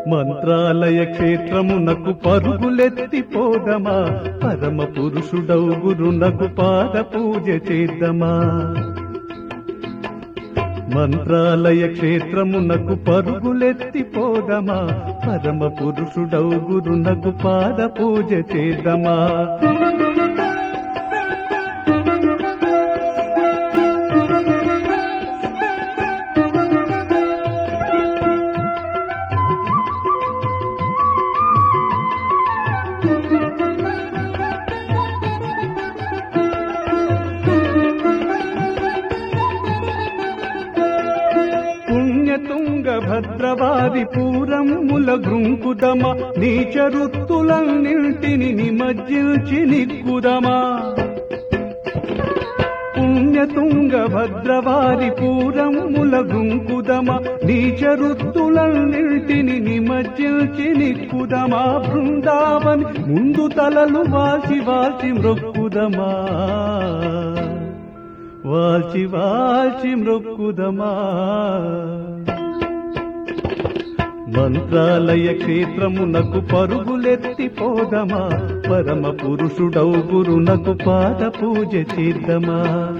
మంత్రాలయ క్షేత్రమునకు పరుగులెత్తి పోదమా పరమ పురుషుడవు గురునకు పాద పూజ చేద్దామా మంత్రాలయ క్షేత్రమునకు పరుగులెత్తి పోదమా పరమ పురుషుడవు గురునకు పాద పూజ చేద్దామా పుణ్యతుంగ భద్రవాది పూరముల గృంకుదమ నీచరుత్తులన్నింటిని నిమజ్జించి నిక్కుదమా పుణ్యతుంగ భద్రవాది పూరముల గుంకుదమ నీచరుత్తులన్నింటిని నిమజ్జించి నిక్కుదమా బృందావని ముందు తలలు వాసి వాసి మ్రొక్కుదమా వాల్చి వాల్చి మ్రొక్కుదమా మంత్రాలయ క్షేత్రమునకు పరుగులెత్తి పోదమా పరమ పురుషుడవు గురునకు పాద పూజ చేద్దామా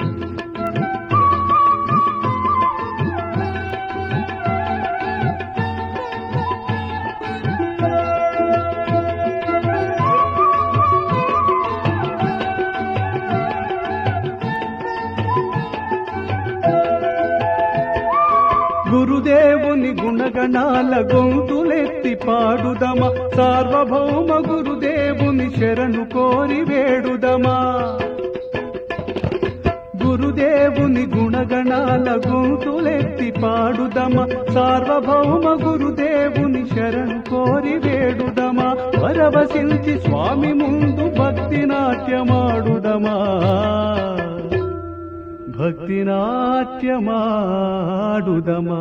గురుదేవుని గుణగణాల గొంతులెత్తి పాడుదమా సార్వభౌమ గురుదేవుని శరణు కోరి వేడుదమా గురుదేవుని గుణగణాల గొంతులెత్తి పాడుదమా సార్వభౌమ గురుదేవుని శరణు కోరి వేడుదమా పరవశించి స్వామి ముందు భక్తి నాట్యమాడుదమా భక్తి నాట్యమాడుదమా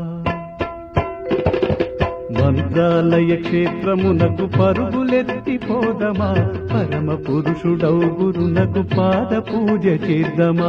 మంత్రాలయ క్షేత్రమునకు పరుగులెత్తి పోదమా పరమ పురుషుడవు గురునకు పాద పూజ చేద్దామా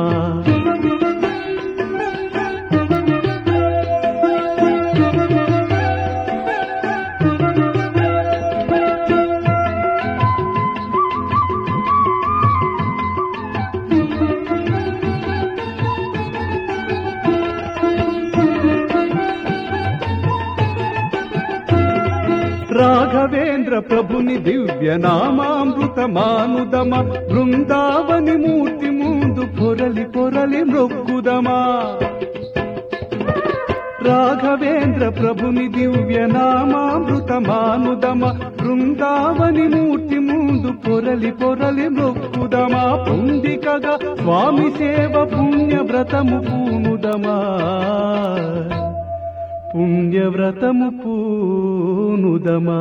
రాఘవేంద్ర ప్రభుని దివ్య నామామృత మానుదమ బృందావని మూర్తి ముందు పొరలి పొరలి మొక్కుదమా రాఘవేంద్ర ప్రభుని దివ్య నామామృత మానుదమ బృందావని మూర్తి ముందు పొరలి పొరలి మొక్కుదమా పొందికగా స్వామి సేవ పుణ్య వ్రతము పూనుదమా పుణ్యవ్రతము పూనుదమా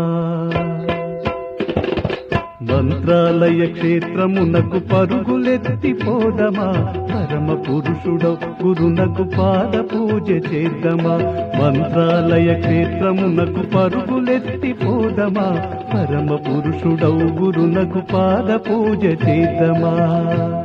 మంత్రాలయ క్షేత్రమునకు పరుగులెత్తి పోదమా పరమ పురుషుడ గురునకు పాద పూజ చేద్దామా మంత్రాలయ క్షేత్రమునకు పరుగులెత్తి పోదమా పరమ పురుషుడవు గురునకు పాద పూజ చేద్దామా